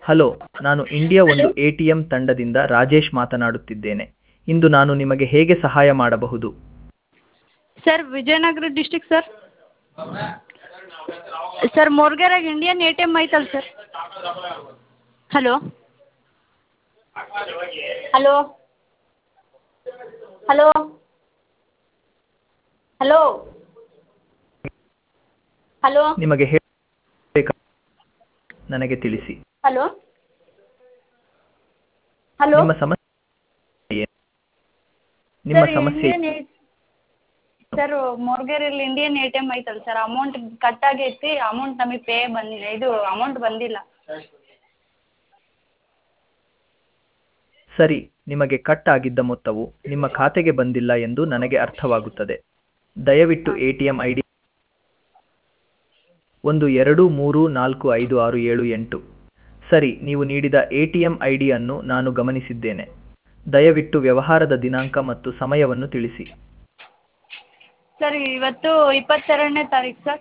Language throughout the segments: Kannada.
ಹಲೋ ನಾನು ಇಂಡಿಯಾ ಒಂದು ಎ ಟಿ ಎಂ ತಂಡದಿಂದ ರಾಜೇಶ್ ಮಾತನಾಡುತ್ತಿದ್ದೇನೆ ಇಂದು ನಾನು ನಿಮಗೆ ಹೇಗೆ ಸಹಾಯ ಮಾಡಬಹುದು sir Vijayanagara district sir sir ಮೋರ್ಗೆರಾಗ ಇಂಡಿಯನ್ ಎ ಟಿ ಎಮ್ ಐತಲ್ಲ sir hello hello hello hello hello ನಿಮಗೆ ಹೇಳಬೇಕಾ ನನಗೆ ತಿಳಿಸಿ ಹಲೋ ಹಲೋ ನಿಮ್ಮ ಸಮಸ್ಯೆ ಏನು? ನಿಮ್ಮ ಸರ್ ಸಮಸ್ಯೆ ಇಂಡಿಯನ್ ಸರ್ ಮೋರ್ಗೆರಲ್ಲಿ ಇಂಡಿಯನ್ ಎ ಟಿ ಎಮ್ ಐತಲ್ಲ ಸರ್ ಅಮೌಂಟ್ ಕಟ್ ಆಗೈತಿ ಅಮೌಂಟ್ ನಮಗೆ ಪೇ ಬಂದಿಲ್ಲ ಇದು ಅಮೌಂಟ್ ಬಂದಿಲ್ಲ ಸರಿ ನಿಮಗೆ ಕಟ್ ಆಗಿದ್ದ ಮೊತ್ತವು ನಿಮ್ಮ ಖಾತೆಗೆ ಬಂದಿಲ್ಲ ಎಂದು ನನಗೆ ಅರ್ಥವಾಗುತ್ತದೆ ದಯವಿಟ್ಟು A T M I D ಒಂದು ಎರಡು ಮೂರು ನಾಲ್ಕು ಐದು ಆರು ಏಳು ಎಂಟು ಸರಿ ನೀವು ನೀಡಿದ ಎ ಟಿ ಎಂ ಐ ಡಿಯನ್ನು ನಾನು ಗಮನಿಸಿದ್ದೇನೆ ದಯವಿಟ್ಟು ವ್ಯವಹಾರದ ದಿನಾಂಕ ಮತ್ತು ಸಮಯವನ್ನು ತಿಳಿಸಿ ಸರ್ ಇವತ್ತು ಇಪ್ಪತ್ತೆರಡನೇ ತಾರೀಕು ಸರ್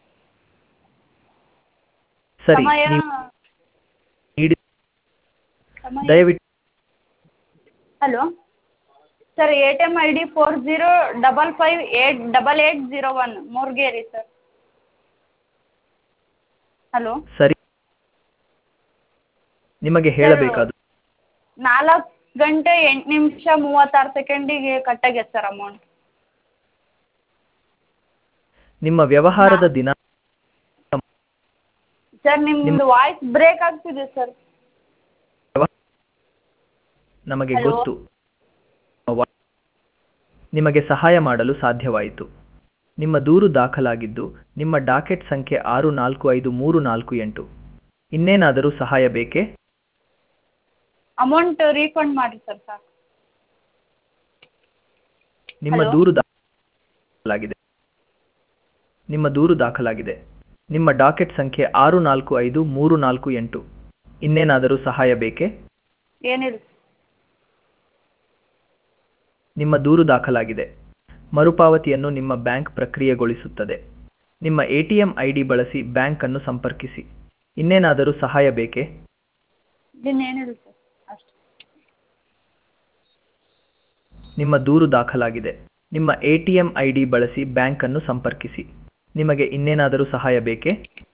ಸರಿ ಸಮಯ ನೀವು ನೀಡಿ ಸಮಯ ದಯವಿಟ್ಟು hello sir A T M I D four zero double five eight double eight zero one Morageri sir hello ಸರಿ ನಿಮಗೆ ಹೇಳಬೇಕಾದ ನಾಲ್ಕು ಗಂಟೆ ಎಂಟು ನಿಮಿಷ ಮೂವತ್ತಾರು ಸೆಕೆಂಡಿಗೆ ಕಟ್ಟಾಗ್ಯದ ಸರ್ ಅಮೌಂಟ್ ನಿಮ್ಮ ವ್ಯವಹಾರದ ದಿನ ಸರ್ ನಿಮ್ಮದು ವಾಯ್ಸ್ ಬ್ರೇಕ್ ಆಗ್ತಿದೆ ಸರ್ ನಮಗೆ Hello? ಗೊತ್ತು ವ- ನಿಮಗೆ ಸಹಾಯ ಮಾಡಲು ಸಾಧ್ಯವಾಯಿತು ನಿಮ್ಮ ದೂರು ದಾಖಲಾಗಿದ್ದು ನಿಮ್ಮ ಡಾಕೆಟ್ ಸಂಖ್ಯೆ ಆರು ನಾಲ್ಕು ಐದು ಮೂರು ನಾಲ್ಕು ಎಂಟು ಇನ್ನೇನಾದರೂ ಸಹಾಯ ಬೇಕೇ ಅಮೌಂಟ್ ರೀಫಂಡ್ ಮಾಡಿ ಸರ್ ಸಾಕು ನಿಮ್ಮ Hello? ದೂರು ದಾಖಲಾಗಿದೆ ನಿಮ್ಮ ದೂರು ದಾಖಲಾಗಿದೆ ನಿಮ್ಮ ಡಾಕೆಟ್ ಸಂಖ್ಯೆ ಆರು ನಾಲ್ಕು ಐದು ಮೂರು ನಾಲ್ಕು ಎಂಟು ಇನ್ನೇನಾದರೂ ಸಹಾಯ ಬೇಕೇ ಏನಿಲ್ಲ ನಿಮ್ಮ ದೂರು ದಾಖಲಾಗಿದೆ ಮರುಪಾವತಿಯನ್ನು ನಿಮ್ಮ ಬ್ಯಾಂಕ್ ಪ್ರಕ್ರಿಯೆಗೊಳಿಸುತ್ತದೆ ನಿಮ್ಮ ಎಟಿಎಂ ಐಡಿ ಬಳಸಿ ಬ್ಯಾಂಕ್ ಅನ್ನು ಸಂಪರ್ಕಿಸಿ ಇನ್ನೇನಾದರೂ ಸಹಾಯ ಬೇಕೇ ಇನ್ನೇನಿಲ್ಲ ಸರ್ ಅಷ್ಟೇ ನಿಮ್ಮ ದೂರು ದಾಖಲಾಗಿದೆ ನಿಮ್ಮ ಎಟಿಎಂ ಐಡಿ ಬಳಸಿ ಬ್ಯಾಂಕ್ ಅನ್ನು ಸಂಪರ್ಕಿಸಿ ನಿಮಗೆ ಇನ್ನೇನಾದರೂ ಸಹಾಯ ಬೇಕೇ